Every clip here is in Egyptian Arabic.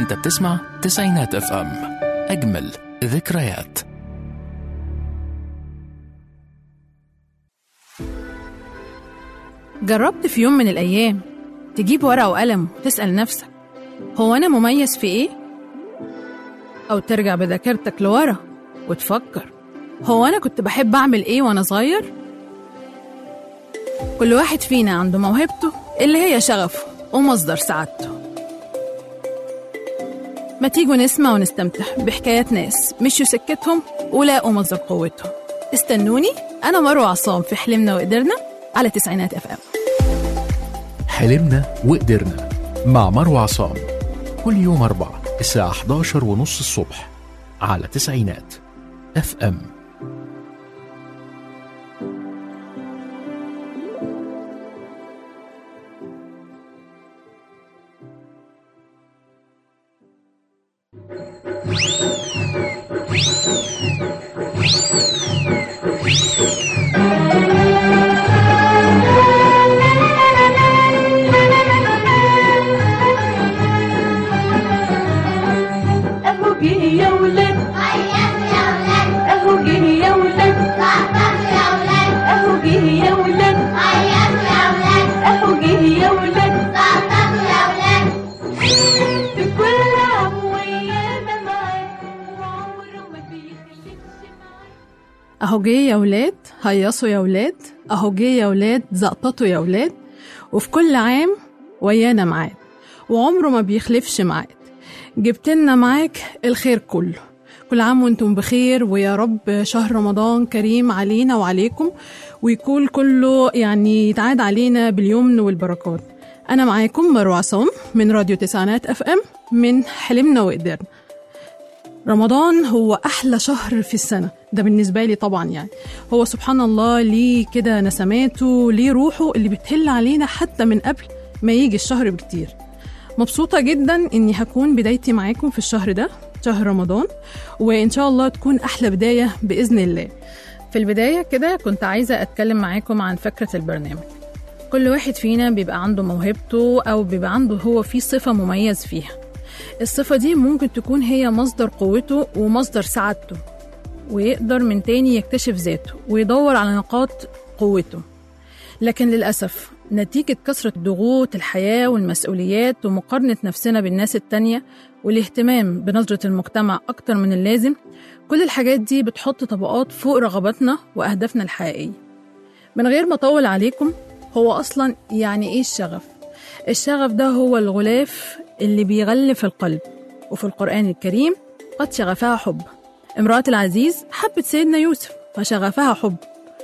انت بتسمع تسعينات اف ام اجمل ذكريات جربت في يوم من الأيام تجيب ورقة وقلم وتسأل نفسك هو أنا مميز في إيه؟ أو ترجع بذاكرتك لورا وتفكر هو أنا كنت بحب أعمل إيه وأنا صغير؟ كل واحد فينا عنده موهبته اللي هي شغفه ومصدر سعادته ما تيجوا نسمع ونستمتع بحكايات ناس مشوا سكتهم ولاقوا مصدر قوتهم استنوني أنا مروة عصام في حلمنا وقدرنا على تسعينات اف ام حلمنا وقدرنا مع مروة عصام كل يوم أربعة الساعة 11 ونص الصبح على تسعينات اف ام اهو جه يا ولاد اهو جه يا ولاد اهو جه يا ولاد اهو جه يا ولاد في كل عام ويانا معاه وعمره ما بيخلفش معاه اهو جه يا ولاد هيصوا يا ولاد اهو جه يا ولاد زقططوا يا ولاد وفي كل عام ويانا معاد وعمره ما بيخلفش معاد جبتلنا معاك الخير كله كل عام وانتم بخير ويا رب شهر رمضان كريم علينا وعليكم ويكون كله يعني يتعاد علينا باليمن والبركات انا معاكم مروه عصام من راديو تسعينات اف ام من حلمنا وقدرنا رمضان هو أحلى شهر في السنة ده بالنسبة لي طبعا يعني هو سبحان الله ليه كده نسماته ليه روحه اللي بتهل علينا حتى من قبل ما يجي الشهر بكتير مبسوطة جدا إني هكون بدايتي معاكم في الشهر ده شهر رمضان وإن شاء الله تكون أحلى بداية بإذن الله في البداية كده كنت عايزة أتكلم معاكم عن فكرة البرنامج كل واحد فينا بيبقى عنده موهبته أو بيبقى عنده هو في صفة مميز فيها الصفة دي ممكن تكون هي مصدر قوته ومصدر سعادته ويقدر من تاني يكتشف ذاته ويدور على نقاط قوته لكن للأسف نتيجة كثرة ضغوط الحياة والمسؤوليات ومقارنة نفسنا بالناس التانية والاهتمام بنظرة المجتمع أكتر من اللازم كل الحاجات دي بتحط طبقات فوق رغباتنا وأهدافنا الحقيقية من غير ما أطول عليكم هو أصلا يعني إيه الشغف؟ الشغف ده هو الغلاف اللي بيغلف القلب وفي القرآن الكريم قد شغفها حب امرأة العزيز حبت سيدنا يوسف فشغفها حب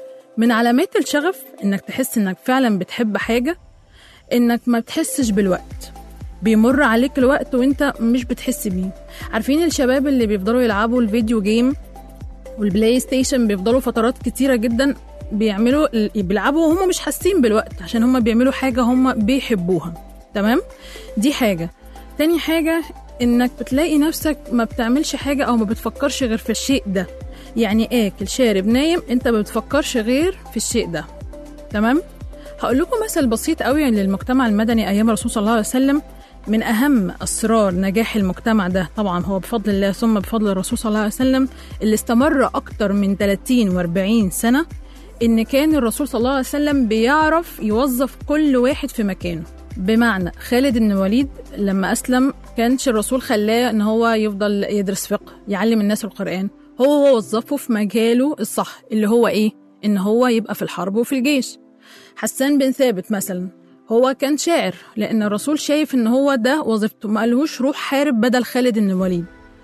من علامات الشغف انك تحس انك فعلا بتحب حاجة انك ما بتحسش بالوقت بيمر عليك الوقت وانت مش بتحس بيه عارفين الشباب اللي بيفضلوا يلعبوا الفيديو جيم والبلاي ستيشن بيفضلوا فترات كتيرة جدا بيعملوا بيلعبوا وهم مش حاسين بالوقت عشان هم بيعملوا حاجة هم بيحبوها تمام دي حاجة تاني حاجة انك بتلاقي نفسك ما بتعملش حاجة او ما بتفكرش غير في الشيء ده يعني اكل شارب نايم انت ما بتفكرش غير في الشيء ده تمام هقول لكم مثل بسيط قوي للمجتمع المدني ايام الرسول صلى الله عليه وسلم من اهم اسرار نجاح المجتمع ده طبعا هو بفضل الله ثم بفضل الرسول صلى الله عليه وسلم اللي استمر اكتر من 30 و40 سنه ان كان الرسول صلى الله عليه وسلم بيعرف يوظف كل واحد في مكانه بمعنى خالد بن الوليد لما اسلم كانش الرسول خلاه ان هو يفضل يدرس فقه يعلم الناس القران هو وظفه في مجاله الصح اللي هو ايه ان هو يبقى في الحرب وفي الجيش حسان بن ثابت مثلا هو كان شاعر لان الرسول شايف ان هو ده وظيفته ما قالهوش روح حارب بدل خالد بن الوليد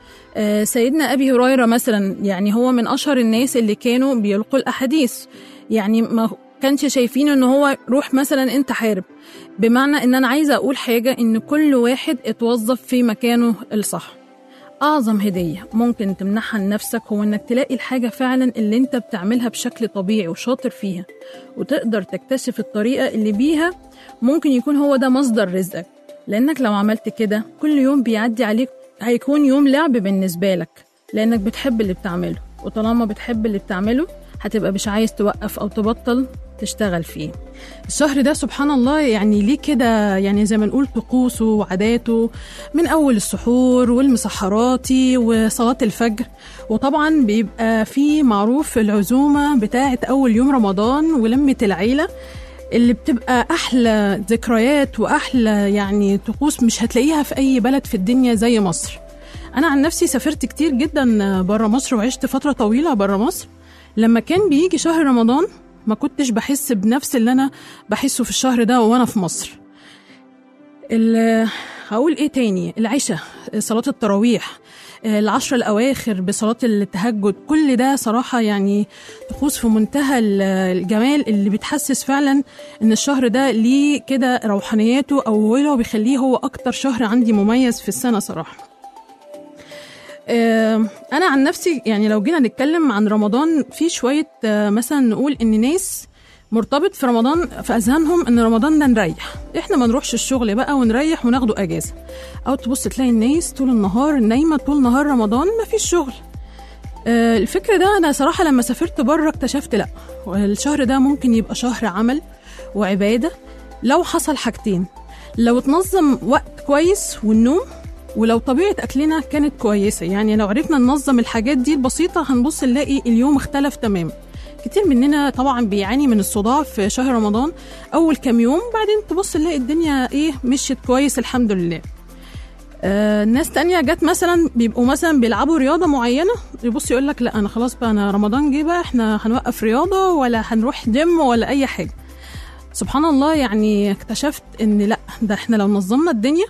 آه، سيدنا ابي هريره مثلا يعني هو من اشهر الناس اللي كانوا بيلقوا الاحاديث يعني ما كانش شايفين ان هو روح مثلا انت حارب بمعنى ان انا عايزه اقول حاجه ان كل واحد اتوظف في مكانه الصح اعظم هديه ممكن تمنحها لنفسك هو انك تلاقي الحاجه فعلا اللي انت بتعملها بشكل طبيعي وشاطر فيها وتقدر تكتشف الطريقه اللي بيها ممكن يكون هو ده مصدر رزقك لانك لو عملت كده كل يوم بيعدي عليك هيكون يوم لعب بالنسبه لك لانك بتحب اللي بتعمله وطالما بتحب اللي بتعمله هتبقى مش عايز توقف او تبطل تشتغل فيه الشهر ده سبحان الله يعني ليه كده يعني زي ما نقول طقوسه وعاداته من أول السحور والمسحراتي وصلاة الفجر وطبعا بيبقى فيه معروف العزومة بتاعة أول يوم رمضان ولمة العيلة اللي بتبقى أحلى ذكريات وأحلى يعني طقوس مش هتلاقيها في أي بلد في الدنيا زي مصر أنا عن نفسي سافرت كتير جدا برا مصر وعشت فترة طويلة برا مصر لما كان بيجي شهر رمضان ما كنتش بحس بنفس اللي أنا بحسه في الشهر ده وأنا في مصر ال- هقول ايه تاني العشاء صلاة التراويح العشر الأواخر بصلاة التهجد كل ده صراحة يعني طقوس في منتهى ال- الجمال اللي بتحسس فعلا إن الشهر ده ليه كده روحانياته أو هو بيخليه هو أكتر شهر عندي مميز في السنة صراحة آه، أنا عن نفسي يعني لو جينا نتكلم عن رمضان في شوية آه، مثلا نقول إن ناس مرتبط في رمضان في اذهانهم ان رمضان ده نريح احنا ما نروحش الشغل بقى ونريح وناخده اجازه او تبص تلاقي الناس طول النهار نايمه طول نهار رمضان ما فيش شغل آه، الفكر ده انا صراحه لما سافرت بره اكتشفت لا الشهر ده ممكن يبقى شهر عمل وعباده لو حصل حاجتين لو اتنظم وقت كويس والنوم ولو طبيعة أكلنا كانت كويسة يعني لو عرفنا ننظم الحاجات دي البسيطة هنبص نلاقي اليوم اختلف تماما كتير مننا طبعا بيعاني من الصداع في شهر رمضان أول كام يوم بعدين تبص نلاقي الدنيا إيه مشيت كويس الحمد لله آه ناس تانية جت مثلا بيبقوا مثلا بيلعبوا رياضة معينة يبص يقول لك لا أنا خلاص بقى أنا رمضان جه بقى إحنا هنوقف رياضة ولا هنروح جيم ولا أي حاجة سبحان الله يعني اكتشفت ان لا ده احنا لو نظمنا الدنيا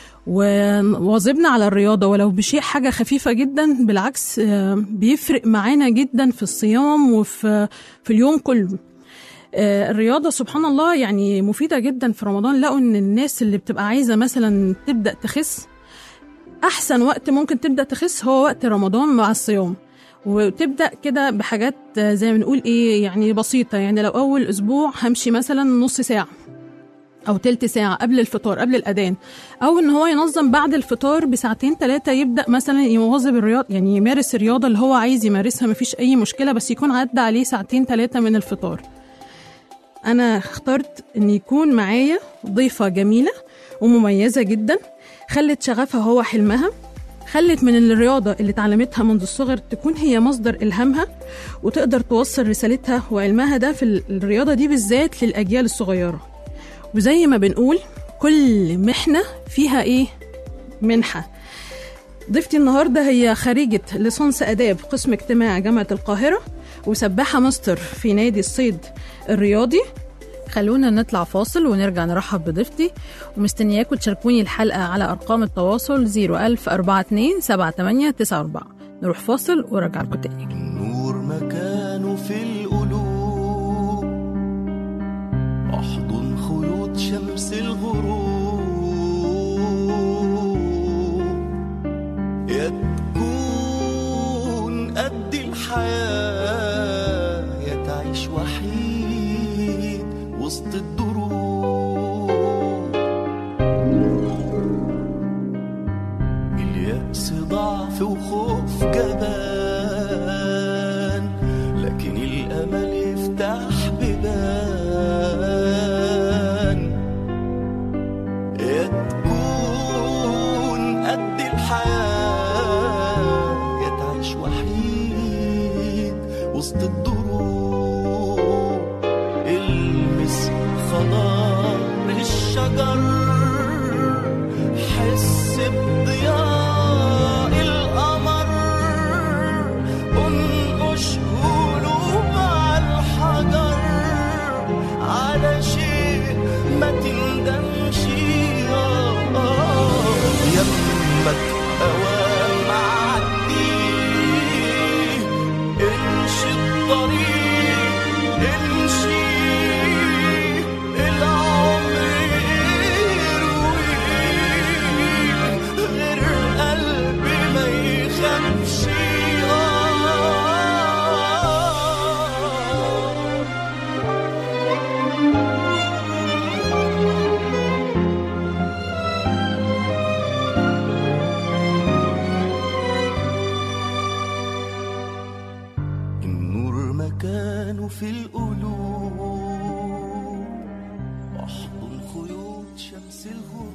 وواظبنا على الرياضة ولو بشيء حاجة خفيفة جدا بالعكس آه، بيفرق معانا جدا في الصيام وفي في اليوم كله آه، الرياضة سبحان الله يعني مفيدة جدا في رمضان لقوا ان الناس اللي بتبقى عايزة مثلا تبدأ تخس أحسن وقت ممكن تبدأ تخس هو وقت رمضان مع الصيام وتبدأ كده بحاجات آه، زي ما نقول ايه يعني بسيطة يعني لو أول أسبوع همشي مثلا نص ساعة او تلت ساعه قبل الفطار قبل الاذان او ان هو ينظم بعد الفطار بساعتين ثلاثه يبدا مثلا يواظب الرياضه يعني يمارس الرياضه اللي هو عايز يمارسها مفيش اي مشكله بس يكون عدى عليه ساعتين ثلاثه من الفطار انا اخترت ان يكون معايا ضيفه جميله ومميزه جدا خلت شغفها هو حلمها خلت من الرياضة اللي اتعلمتها منذ الصغر تكون هي مصدر إلهامها وتقدر توصل رسالتها وعلمها ده في الرياضة دي بالذات للأجيال الصغيرة وزي ما بنقول كل محنة فيها إيه؟ منحة ضيفتي النهاردة هي خريجة ليسانس آداب قسم اجتماع جامعة القاهرة وسباحة ماستر في نادي الصيد الرياضي خلونا نطلع فاصل ونرجع نرحب بضيفتي ومستنياكم تشاركوني الحلقة على أرقام التواصل 01042 7894 نروح فاصل وراجع لكم تاني النور مكانه في القلوب احضن خيوط شمس الغروب يا تكون قد الحياة يا تعيش وحيد وسط الدروب اليأس ضعف وخوف جبان لكن الأمل يفتح بيبان يا تكون قد الحياة يا تعيش وحيد وسط الدروب المس خضار الشجر حس بضياء القمر انقش قلوب على الحجر على شيء ما تندمش آه،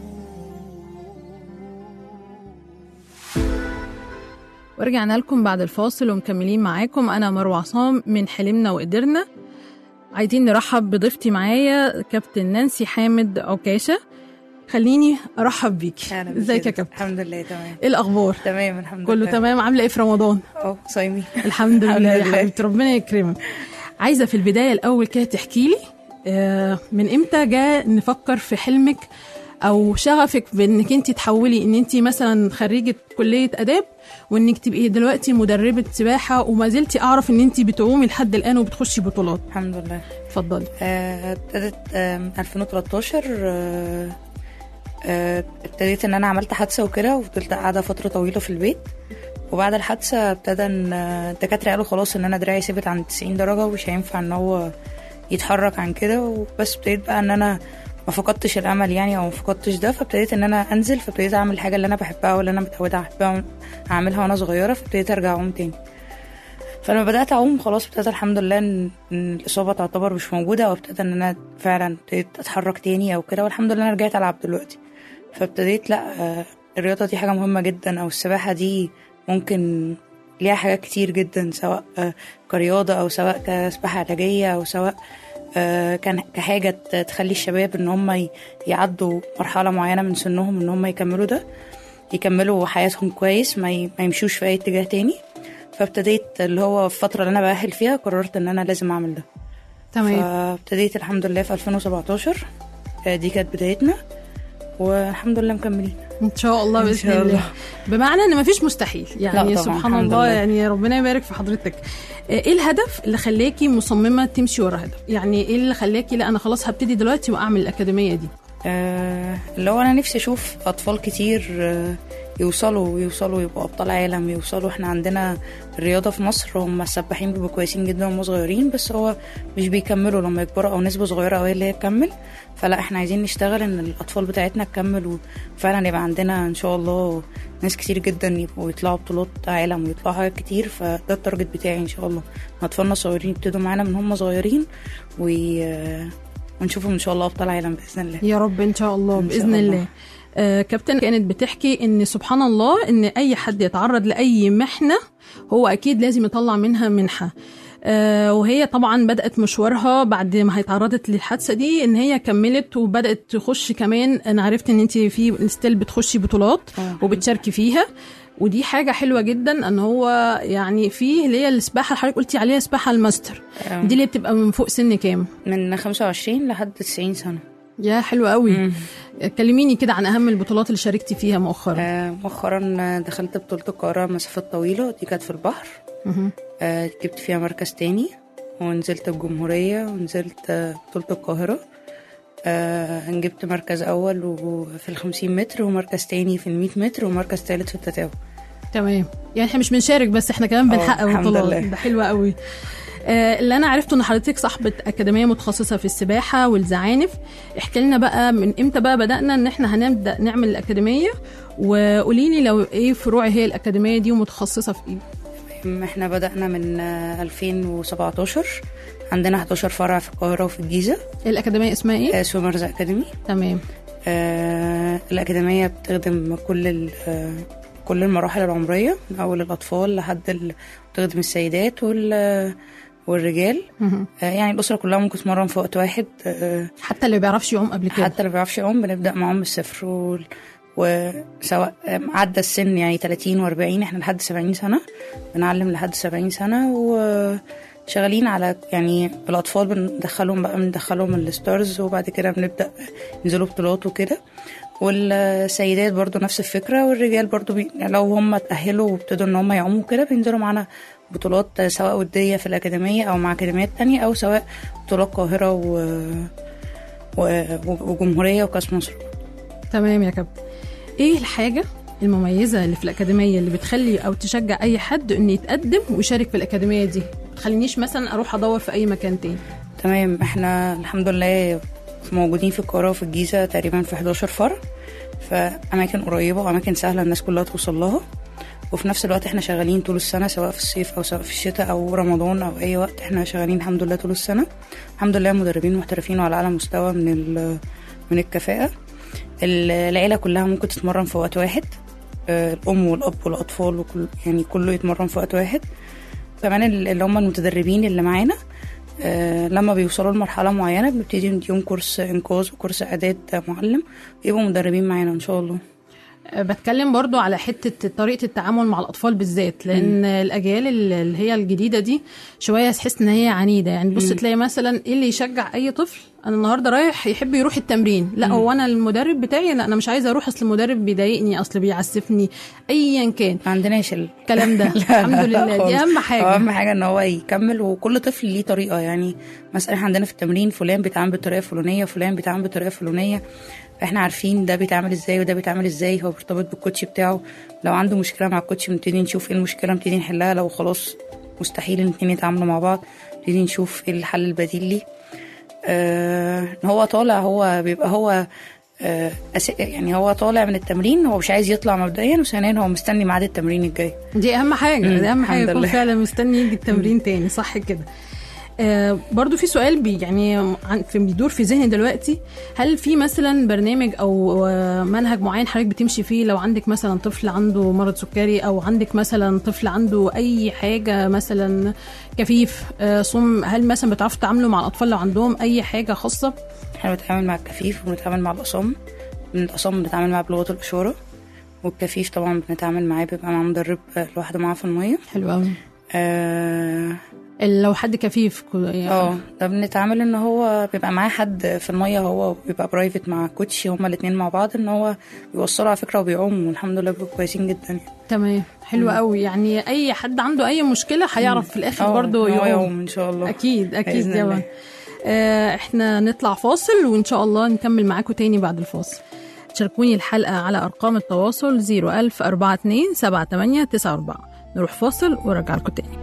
ورجعنا لكم بعد الفاصل ومكملين معاكم أنا مروة عصام من حلمنا وقدرنا عايزين نرحب بضيفتي معايا كابتن نانسي حامد عكاشة خليني أرحب بيكي أهلا بك ازيك يا كده. كابتن الحمد لله تمام ايه الأخبار تمام الحمد كله لله تمام عاملة ايه في رمضان اه صايمين الحمد لله يا الحمد لله. حبيبتي ربنا يكرمك عايزة في البداية الأول كده تحكي لي آه، من امتى جاء نفكر في حلمك او شغفك بانك انت تحولي ان انت مثلا خريجه كليه اداب وانك تبقي دلوقتي مدربه سباحه وما زلتي اعرف ان انت بتعومي لحد الان وبتخشي بطولات الحمد لله اتفضلي آه، ابتدت آه، من 2013 آه، آه، ابتديت ان انا عملت حادثه وكده وفضلت قاعده فتره طويله في البيت وبعد الحادثه ابتدى ان آه، الدكاتره قالوا خلاص ان انا دراعي ثبت عند 90 درجه ومش هينفع ان هو يتحرك عن كده وبس ابتديت بقى ان انا ما فقدتش الامل يعني او ما فقدتش ده فابتديت ان انا انزل فابتديت اعمل الحاجه اللي انا بحبها واللي انا متعوده احبها اعملها وانا صغيره فابتديت ارجع اعوم تاني فلما بدات اعوم خلاص ابتدى الحمد لله ان إن الاصابه تعتبر مش موجوده وابتدى ان انا فعلا ابتديت اتحرك تاني او كده والحمد لله انا رجعت العب دلوقتي فابتديت لا آه، الرياضه دي حاجه مهمه جدا او السباحه دي ممكن ليها حاجات كتير جدا سواء آه، كرياضه او سواء كسباحه علاجيه او سواء آه، كان كحاجه ت- تخلي الشباب ان هم ي- يعدوا مرحله معينه من سنهم ان هم يكملوا ده يكملوا حياتهم كويس ما ي- ما يمشوش في اي اتجاه تاني فابتديت اللي هو في الفتره اللي انا بأهل فيها قررت ان انا لازم اعمل ده تمام فابتديت الحمد لله في 2017 آه، دي كانت بدايتنا والحمد لله مكملين ان شاء الله إن باذن شاء الله الله. بمعنى ان مفيش مستحيل يعني لا طبعاً، سبحان الحمد الله لله. يعني ربنا يبارك في حضرتك آه، ايه الهدف اللي خلاكي مصممه تمشي ورا هدف يعني ايه اللي خلاكي لا انا خلاص هبتدي دلوقتي واعمل الاكاديميه دي آه، اللي هو انا نفسي اشوف اطفال كتير آه، يوصلوا يوصلوا يبقوا ابطال عالم يوصلوا احنا عندنا الرياضه في مصر هم السباحين بيبقوا كويسين جدا وهم صغيرين بس هو مش بيكملوا لما يكبروا او نسبه صغيره قوي اللي هي تكمل فلا احنا عايزين نشتغل ان الاطفال بتاعتنا تكمل وفعلا يبقى عندنا ان شاء الله ناس كتير جدا يبقوا يطلعوا بطولات عالم ويطلعوا حاجات كتير فده التارجت بتاعي ان شاء الله اطفالنا الصغيرين يبتدوا معانا من هم صغيرين وي... ونشوفهم ان شاء الله ابطال عالم باذن الله يا رب ان شاء الله إن شاء باذن الله. الله آه كابتن كانت بتحكي ان سبحان الله ان اي حد يتعرض لاي محنه هو اكيد لازم يطلع منها منحه آه وهي طبعا بدات مشوارها بعد ما هي اتعرضت للحادثه دي ان هي كملت وبدات تخش كمان انا عرفت ان انت في ستيل بتخشي بطولات آه. وبتشاركي فيها ودي حاجه حلوه جدا ان هو يعني فيه اللي هي السباحه اللي حضرتك قلتي عليها سباحه الماستر آه. دي اللي بتبقى من فوق سن كام من 25 لحد 90 سنة يا حلو قوي كلميني كده عن اهم البطولات اللي شاركتي فيها مؤخرا آه مؤخرا دخلت بطولة القاهرة مسافات طويلة دي كانت في البحر مهم. آه جبت فيها مركز تاني ونزلت الجمهورية ونزلت آه، بطولة القاهرة آه جبت مركز أول وفي الخمسين متر ومركز تاني في المية متر ومركز تالت في التتاو تمام يعني احنا مش بنشارك بس احنا كمان اه، بنحقق الحمد بطولات لله. ده حلو قوي آه، اللي انا عرفته ان حضرتك صاحبه اكاديميه متخصصه في السباحه والزعانف احكي لنا بقى من امتى بقى بدانا ان احنا هنبدا نعمل الاكاديميه وقولي لي لو ايه فروع هي الاكاديميه دي ومتخصصه في ايه احنا بدأنا من آه 2017 عندنا 11 فرع في القاهرة وفي الجيزة الاكاديميه اسمها ايه آه سومرز أكاديمي تمام آه الأكاديمية بتخدم كل ال- آه كل المراحل العمرية من أول الأطفال لحد ال- بتخدم السيدات وال والرجال مهم. آه يعني الأسرة كلها ممكن تتمرن في وقت واحد آه حتى اللي ما بيعرفش يعوم قبل كده حتى اللي ما بيعرفش يعوم بنبدأ معاهم من الصفر وال- وسواء آه، عدى السن يعني 30 و40 احنا لحد 70 سنة بنعلم لحد 70 سنة وشغالين على يعني الأطفال بندخلهم بقى بندخلهم الستارز وبعد كده بنبدأ ينزلوا بطولات وكده والسيدات برضو نفس الفكرة والرجال برضو بي... لو هم اتأهلوا وابتدوا ان هم يعوموا كده بينزلوا معانا بطولات سواء ودية في الأكاديمية أو مع أكاديميات تانية أو سواء بطولات القاهرة و... و... وجمهورية وكاس مصر تمام يا كابتن ايه الحاجه المميزه اللي في الاكاديميه اللي بتخلي او تشجع اي حد انه يتقدم ويشارك في الاكاديميه دي ما تخلينيش مثلا اروح ادور في اي مكان تاني تمام احنا الحمد لله موجودين في القاهرة وفي الجيزة تقريبا في 11 فرع في أماكن قريبة وأماكن سهلة الناس كلها توصل لها وفي نفس الوقت احنا شغالين طول السنة سواء في الصيف أو سواء في الشتاء أو رمضان أو أي وقت احنا شغالين الحمد لله طول السنة الحمد لله مدربين محترفين وعلى أعلى مستوى من ال- من الكفاءة ال- العيله كلها ممكن تتمرن في وقت واحد آه، الام والاب والاطفال وكل يعني كله يتمرن في وقت واحد كمان ال- اللي هم المتدربين اللي معانا آه، لما بيوصلوا لمرحلة معينة بنبتدي نديهم كورس إنقاذ وكورس إعداد معلم يبقوا مدربين معانا إن شاء الله بتكلم برضو على حتة طريقة التعامل مع الأطفال بالذات لأن الأجيال اللي هي الجديدة دي شوية تحس إن هي عنيدة يعني بص تلاقي مثلا إيه اللي يشجع أي طفل أنا النهاردة رايح يحب يروح التمرين لا هو أنا المدرب بتاعي لا أنا مش عايزة أروح أصل المدرب بيضايقني أصل بيعسفني أيا كان ما عندناش ال- الكلام ده لا، الحمد لا، لله دي خالص. أهم حاجة اهم حاجه ان هو يكمل وكل طفل ليه طريقه يعني مثلا احنا عندنا في التمرين فلان بيتعامل بالطريقه الفلانيه فلان بيتعامل بالطريقه الفلانيه احنا عارفين ده بيتعامل ازاي وده بيتعامل ازاي هو بيرتبط بالكوتش بتاعه لو عنده مشكله مع الكوتش بنبتدي نشوف ايه المشكله نبتدي نحلها لو خلاص مستحيل الاتنين يتعاملوا مع بعض نبتدي نشوف ايه الحل البديل ليه آه ان هو طالع هو بيبقى هو آه أس- يعني هو طالع من التمرين هو مش عايز يطلع مبدئيا وثانيا هو مستني ميعاد التمرين الجاي دي اهم حاجه مم، دي اهم حاجه الحمد يكون لله. فعلا مستني يجي التمرين تاني صح كده آه برضو في سؤال بي يعني عن- في بيدور في ذهني دلوقتي هل في مثلا برنامج او آه، منهج معين حضرتك بتمشي فيه لو عندك مثلا طفل عنده مرض سكري او عندك مثلا طفل عنده اي حاجه مثلا كفيف آه، صم هل مثلا بتعرفوا تتعاملوا مع الاطفال لو عندهم اي حاجه خاصه احنا بنتعامل مع الكفيف وبنتعامل مع الأصم من الأصم بنتعامل معاه بلغة الإشارة والكفيف طبعا بنتعامل معاه بيبقى مع مدرب آه، لوحده معاه في المية حلو قوي اه لو حد كفيف كو- يعني آه، ده بنتعامل ان هو بيبقى معاه حد في المية هو بيبقى برايفت مع كوتش هما الاتنين مع بعض ان هو بيوصلوا على فكرة وبيعوموا والحمد لله بيبقوا كويسين جدا يعني تمام حلو قوي يعني اي حد عنده اي مشكله هيعرف في الاخر آه، برضه إن هو يقوم يعوم ان شاء الله اكيد اكيد بإذن طبعا الله. آه، احنا نطلع فاصل وان شاء الله نكمل معاكم تاني بعد الفاصل شاركوني الحلقة على أرقام التواصل 01000 42 78 94 نروح فاصل ورجع لكم تاني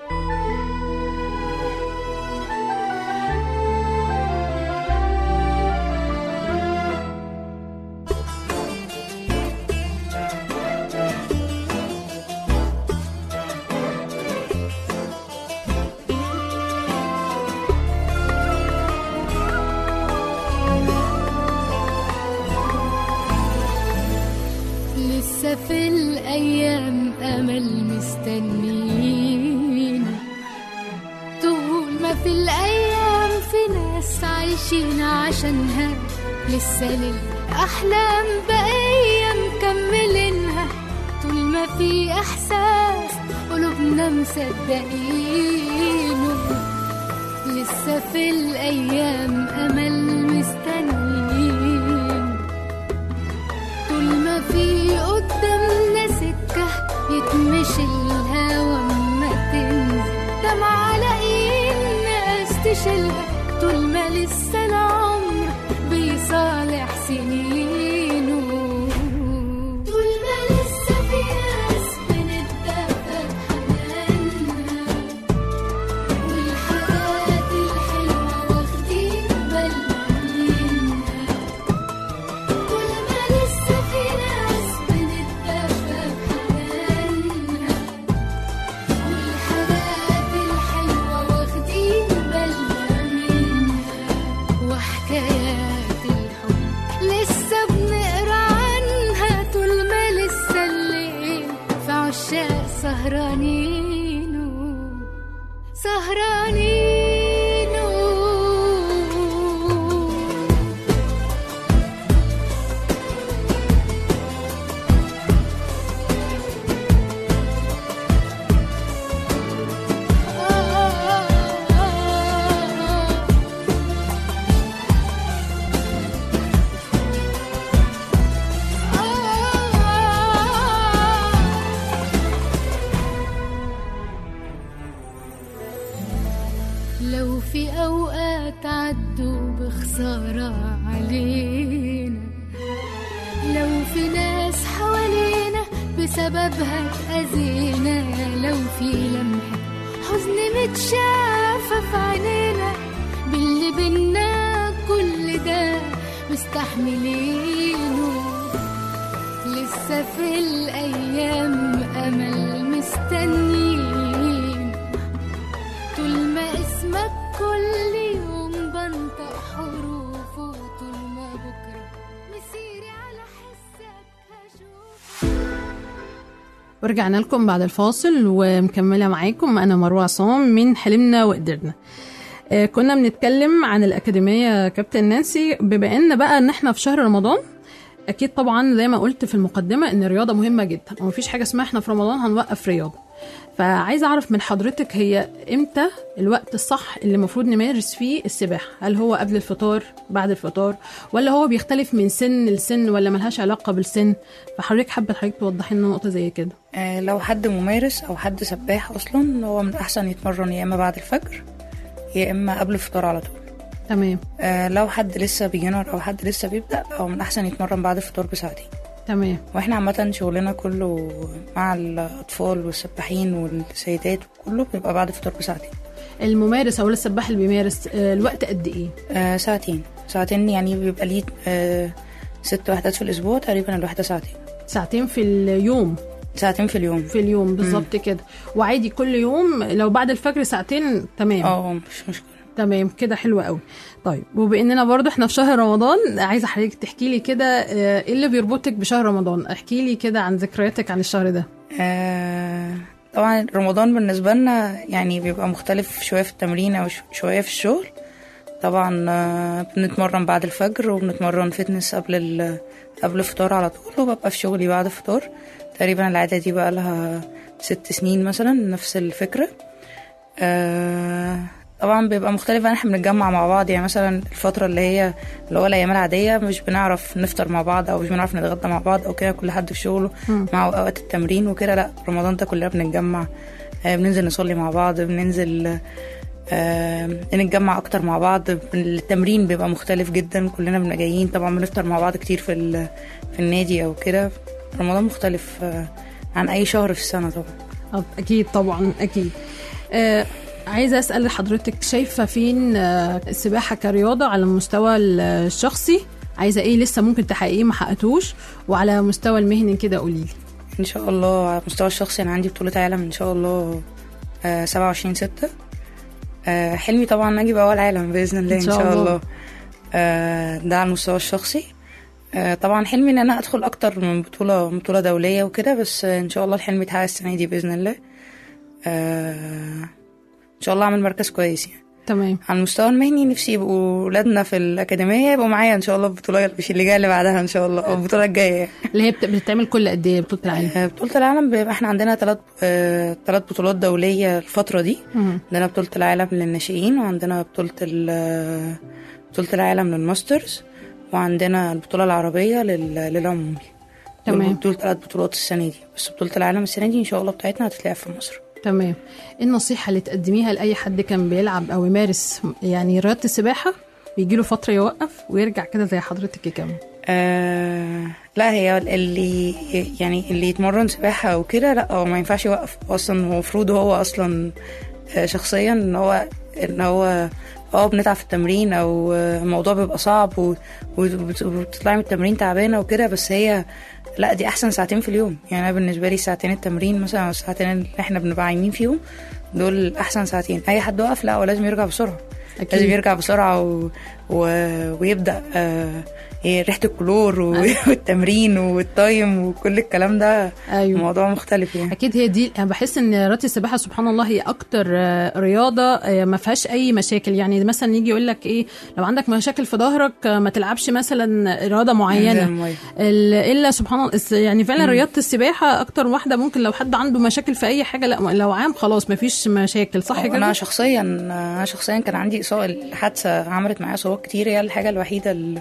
لسه في الأيام أمل مستنين طول ما في الأيام في ناس عايشين عشانها لسه للأحلام بقية مكملينها طول ما في إحساس قلوبنا مصدقينه لسه في الأيام أمل مستنيين طول ما في قدامنا سكة يتمشي الهوا ما تنزل دمع على ايد ناس تشيلها طول ما لسه العمر بيصالح سنينه طول ما لسه في ناس بنتدفى بحنانها والحاجات الحلوة واخدين بالنا منها كل ما لسه في ناس بنتدفى بحنانها والحاجات الحلوة واخدين بالنا منها وحكايات الحب لسه بنقرا عنها طول ما لسه الليل في عشاق سهرانين سهرانين لو في أوقات عدوا بخسارة علينا لو في ناس حوالينا بسببها اتأذينا لو في لمحة حزن متشافة في عينينا باللي بينا كل ده مستحملينه لسه في الأيام أمل مستنيين طول ما اسمك كل يوم بنطق حروفه طول ما بكرة مسيري ورجعنا لكم بعد الفاصل ومكملة معاكم أنا مروة عصام من حلمنا وقدرنا آه، كنا بنتكلم عن الأكاديمية كابتن نانسي بما إن بقى إن إحنا في شهر رمضان أكيد طبعا زي ما قلت في المقدمة إن الرياضة مهمة جدا ومفيش حاجة اسمها إحنا في رمضان هنوقف رياضة فعايزة أعرف من حضرتك هي إمتى الوقت الصح اللي المفروض نمارس فيه السباحة هل هو قبل الفطار بعد الفطار ولا هو بيختلف من سن لسن ولا ملهاش علاقة بالسن فحضرتك حابة حضرتك توضحي لنا نقطة زي كده آه، لو حد ممارس او حد سباح اصلا هو من الاحسن يتمرن يا اما بعد الفجر يا اما قبل الفطار على طول تمام آه، لو حد لسه بيجنر او حد لسه بيبدا هو من الاحسن يتمرن بعد الفطار بساعتين تمام واحنا عامة شغلنا كله مع الأطفال والسباحين والسيدات كله بيبقى بعد الفطار بساعتين الممارس او السباح اللي بيمارس آه، الوقت قد ايه آه ساعتين ساعتين يعني بيبقى ليه آه ست وحدات في الأسبوع تقريبا الوحدة ساعتين ساعتين في اليوم ساعتين في اليوم في اليوم بالظبط كده وعادي كل يوم لو بعد الفجر ساعتين تمام اه مش مشكلة تمام كده حلو قوي طيب وباننا برضو احنا في شهر رمضان عايزه حضرتك تحكي لي كده آه، ايه اللي بيربطك بشهر رمضان احكي لي كده عن ذكرياتك عن الشهر ده آه طبعا رمضان بالنسبة لنا يعني بيبقى مختلف شوية في التمرين أو ش- شوية في الشغل طبعا آه، بنتمرن بعد الفجر وبنتمرن فتنس قبل ال قبل الفطار على طول وببقى في شغلي بعد الفطار تقريبا العادة دي بقى لها ست سنين مثلا نفس الفكرة آه طبعا بيبقى مختلف ان احنا بنتجمع مع بعض يعني مثلا الفترة اللي هي اللي هو الأيام العادية مش بنعرف نفطر مع بعض أو مش بنعرف نتغدى مع بعض أو كده كل حد في شغله مم. مع أوقات التمرين وكده لأ رمضان ده كلنا بنتجمع آه، بننزل نصلي مع بعض بننزل آه، نتجمع أكتر مع بعض التمرين بيبقى مختلف جدا كلنا بنبقى جايين طبعا بنفطر مع بعض كتير في ال- في النادي أو كده رمضان مختلف آه، عن أي شهر في السنة طبعا آه، اكيد طبعا اكيد آه عايزه اسال حضرتك شايفه فين آه السباحه كرياضه على المستوى الشخصي عايزه ايه لسه ممكن تحققيه ما حققتوش وعلى مستوى المهني كده قولي لي ان شاء الله على المستوى الشخصي انا عندي بطولة عالم ان شاء الله آه 27 ستة آه حلمي طبعا اجي باول عالم باذن الله إن ان شاء شاء, الله. الله, آه ده على المستوى الشخصي آه طبعا حلمي ان انا ادخل اكتر من بطولة من بطولة دولية وكده بس آه ان شاء الله الحلم يتحقق السنة دي باذن الله آه ان شاء الله اعمل مركز كويس يعني تمام على المستوى المهني نفسي يبقوا ولادنا في الأكاديمية يبقوا معايا إن شاء الله البطولة مش اللي جاية اللي بعدها إن شاء الله أو البطولة الجاية اللي هي بت- بتتعمل كل قد ايه بطوله العالم آه، بطولة العالم بيبقى احنا عندنا ثلاث ثلاث بطولات دولية الفترة دي مم. عندنا بطولة العالم للناشئين وعندنا بطولة ال- بطولة العالم للماسترز وعندنا البطولة العربية لل- للعمومي تمام. دول ثلاث بطولات السنة دي بس بطولة العالم السنة دي إن شاء الله بتاعتنا هتتلعب في مصر تمام ايه النصيحه اللي تقدميها لاي حد كان بيلعب او يمارس يعني رياضه السباحه بيجي له فتره يوقف ويرجع كده زي حضرتك يكمل آه لا هي اللي يعني اللي يتمرن سباحة أو كده لا هو ما ينفعش يوقف أصلا هو المفروض هو أصلا آه، شخصيا إن هو إن هو اه بنتعب في التمرين أو آه، الموضوع بيبقى صعب و- وبت- وبتطلعي من التمرين تعبانة وكده بس هي لا دي أحسن ساعتين في اليوم يعني أنا بالنسبة لي ساعتين التمرين مثلا أو الساعتين اللي احنا بنبقى عايمين فيهم دول أحسن ساعتين أي حد وقف لا هو لازم يرجع بسرعة أكيد. لازم يرجع بسرعة و... و... ويبدأ آه... إيه، ريحة الكلور و... والتمرين والتايم وكل الكلام ده ايوه موضوع مختلف يعني اكيد هي دي انا بحس ان رياضه السباحه سبحان الله هي اكتر آه، رياضه آه، ما فيهاش اي مشاكل يعني مثلا يجي يقول لك ايه لو عندك مشاكل في ظهرك آه، ما تلعبش مثلا رياضه زي معينه المية. ال- الا سبحان الله الس- يعني فعلا رياضه السباحه اكتر واحده ممكن لو حد عنده مشاكل في اي حاجه لا لو عام خلاص ما فيش مشاكل صح انا كده شخصيا انا شخصيا كان عندي اصابه الحادثه عملت معايا اصابات كتير هي الحاجه الوحيده اللي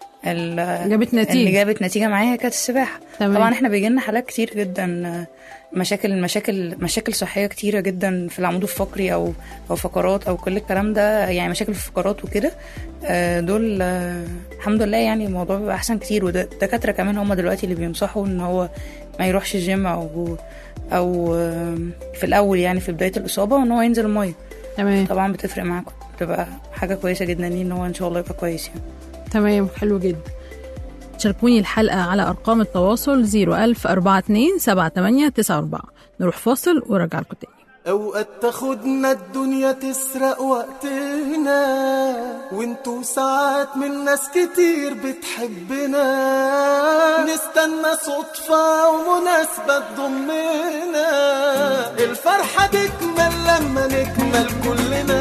جابت اللي نتيجه جابت نتيجه معايا كانت السباحه تمام. طبعا احنا بيجي لنا حالات كتير جدا آه، مشاكل مشاكل مشاكل صحيه كتيره جدا في العمود الفقري او او فقرات او كل الكلام ده يعني مشاكل في الفقرات وكده آه، دول آه، الحمد لله يعني الموضوع بيبقى احسن كتير والدكاتره كمان هم دلوقتي اللي بينصحوا ان هو ما يروحش الجيم او او آه، في الاول يعني في بدايه الاصابه ان هو ينزل الميه تمام طبعا بتفرق معاكم بتبقى حاجه كويسه جدا ليه ان هو ان شاء الله يبقى كويس يعني تمام حلو جدا شاركوني الحلقة على أرقام التواصل 01000 42 78 94 نروح فاصل وراجع لكم تاني اوقات تاخدنا الدنيا تسرق وقتنا وانتو ساعات من ناس كتير بتحبنا نستنى صدفة ومناسبة تضمنا الفرحة تكمل لما نكمل كلنا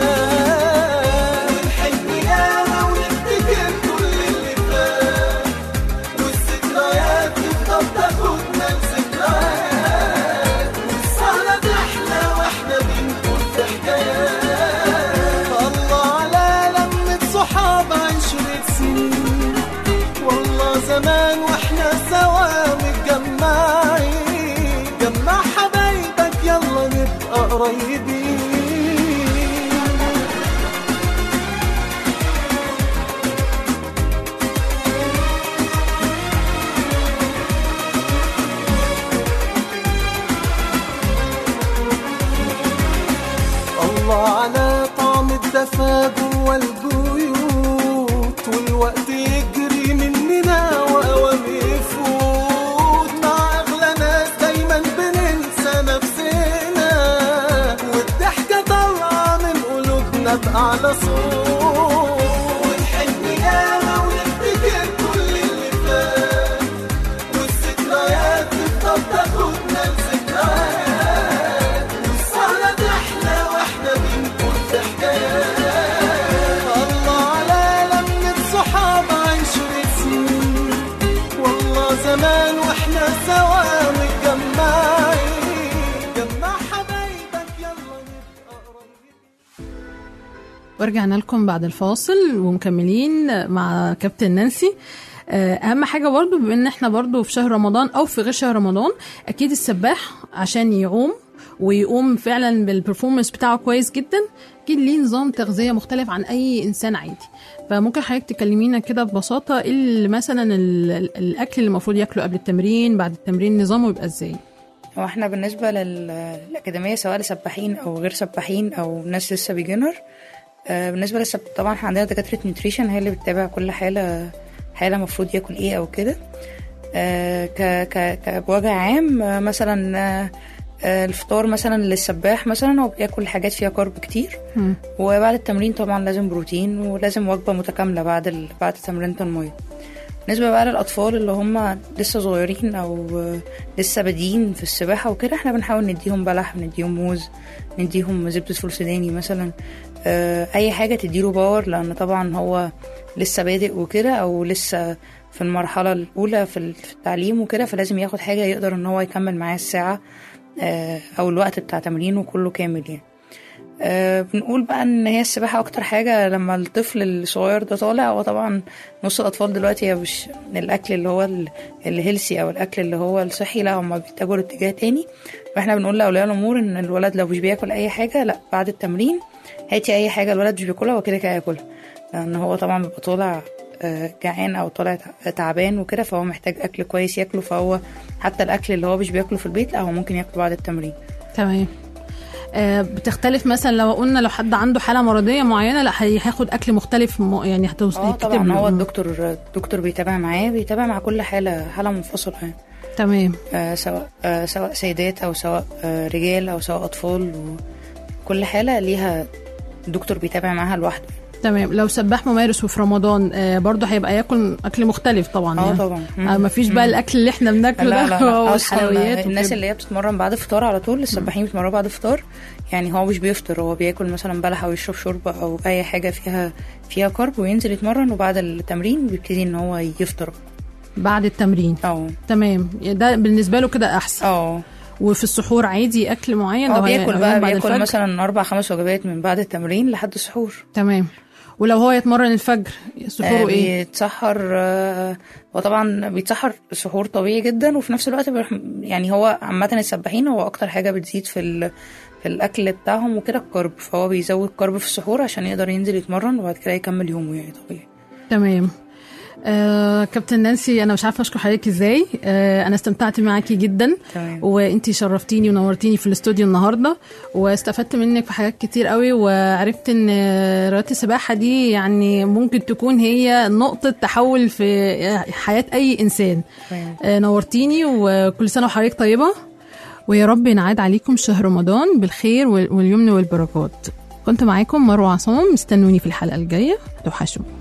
ونحن ياما ونفتكر كل اللي فات والذكريات تفضل تاخدنا لذكريات والسهرة تحلى واحنا بنقول في حكايات الله على لمة صحاب عشرة سنين والله زمان واحنا سوا متجمعين جمع حبايبك يلا نبقى قريبين الله على طعم الدفا جوا البيوت والوقت يجري مننا واوام يفوت مع اغلى ناس دايما بننسى نفسنا والضحكه طالعه من قلوبنا باعلى صوت ونحن ياما ونفتكر كل اللي فات والذكريات تفضل تاخدنا لذكريات والسهرة تحلى واحنا بنقول في حكايات الله على لمة صحاب عشرة سنين والله زمان واحنا سوا متجمعين جمع حبايبك يلا نبقى قريبين ورجعنا لكم بعد الفاصل ومكملين مع كابتن نانسي آه، اهم حاجه برضو بما ان احنا برضو في شهر رمضان او في غير شهر رمضان اكيد السباح عشان يعوم ويقوم فعلا بالبرفورمانس بتاعه كويس جدا اكيد ليه نظام تغذيه مختلف عن اي انسان عادي فممكن حضرتك تكلمينا كده ببساطه ايه اللي مثلا ال- ال- الاكل اللي المفروض ياكله قبل التمرين بعد التمرين نظامه يبقى ازاي هو احنا بالنسبة لل- للأكاديمية سواء لسباحين أو غير سباحين أو ناس لسه بيجنر بالنسبة للسب طبعا احنا عندنا دكاترة نيوتريشن هي اللي بتتابع كل حالة حالة مفروض ياكل ايه أو كده آه، ك ك ك- بوجه عام آه، مثلا آه، آه، الفطار مثلا للسباح مثلا هو بياكل حاجات فيها كارب كتير مم. وبعد التمرين طبعا لازم بروتين ولازم وجبة متكاملة بعد ال... بعد تمرينة المية بالنسبة بقى للأطفال اللي هم لسه صغيرين أو آه، لسه بادئين في السباحة وكده احنا بنحاول نديهم بلح نديهم موز نديهم زبدة فول سوداني مثلا آه، أي حاجة تديله باور لأن طبعا هو لسه بادئ وكده أو لسه في المرحلة الأولى في ال- في التعليم وكده فلازم ياخد حاجة يقدر إن هو يكمل معاه الساعة آه، أو الوقت بتاع تمرينه كله كامل يعني آه، بنقول بقى ان هي السباحه اكتر حاجه لما الطفل الصغير ده طالع هو طبعا نص الاطفال دلوقتي هي مش الاكل اللي هو ال- الهيلسي او الاكل اللي هو الصحي لا هم بيتجهوا لاتجاه تاني فاحنا بنقول لاولياء الامور ان الولد لو مش بياكل اي حاجه لا بعد التمرين هاتي اي حاجه الولد مش بياكلها هو كده كده هياكلها لان هو طبعا بيبقى طالع آه، جعان او طالع تع- تعبان وكده فهو محتاج اكل كويس ياكله فهو حتى الاكل اللي هو مش بياكله في البيت لا هو ممكن ياكله بعد التمرين تمام آه، بتختلف مثلا لو قلنا لو حد عنده حاله مرضيه معينه لا هي- هياخد اكل مختلف م- يعني هتوصل اه يتكتب طبعا له. هو الدكتور الدكتور بيتابع معاه بيتابع مع كل حاله حاله منفصله يعني تمام آه سواء آه سواء سيدات او سواء آه رجال او سواء اطفال وكل حاله ليها دكتور بيتابع معاها لوحده تمام لو سباح ممارس وفي رمضان آه برضه هيبقى ياكل اكل مختلف طبعا اه يعني. طبعا آه مفيش بقى الاكل اللي احنا بناكله لا ده لا, لا. والحلويات اصلا الناس وكده. اللي هي بتتمرن بعد الفطار على طول السباحين بيتمرنوا بعد الفطار يعني هو مش بيفطر هو بياكل مثلا بلح او يشرب شوربه او اي حاجه فيها فيها كارب وينزل يتمرن وبعد التمرين بيبتدي ان هو يفطر بعد التمرين اه تمام ده بالنسبه له كده احسن اه وفي السحور عادي اكل معين اه لو هي- بياكل لو بقى هي بعد بياكل الفجر؟ مثلا اربع خمس وجبات من بعد التمرين لحد السحور تمام ولو هو يتمرن الفجر سحوره آه ايه بيتسحر آه وطبعا بيتسحر سحور طبيعي جدا وفي نفس الوقت بيروح يعني هو عامة السباحين هو أكتر حاجة بتزيد في ال في الأكل بتاعهم وكده الكرب فهو بيزود كرب في السحور عشان يقدر ينزل يتمرن وبعد كده يكمل يومه يعني طبيعي تمام آه، كابتن نانسي انا مش عارفه اشكر حضرتك ازاي آه، انا استمتعت معاكي جدا تمام. وانتي شرفتيني ونورتيني في الاستوديو النهارده واستفدت منك في حاجات كتير قوي وعرفت ان رياضه السباحه دي يعني ممكن تكون هي نقطه تحول في حياه اي انسان تمام. آه، نورتيني وكل سنه وحضرتك طيبه ويا رب ينعاد عليكم شهر رمضان بالخير وال- واليمن والبركات كنت معاكم مروة عصام استنوني في الحلقة الجاية توحشوا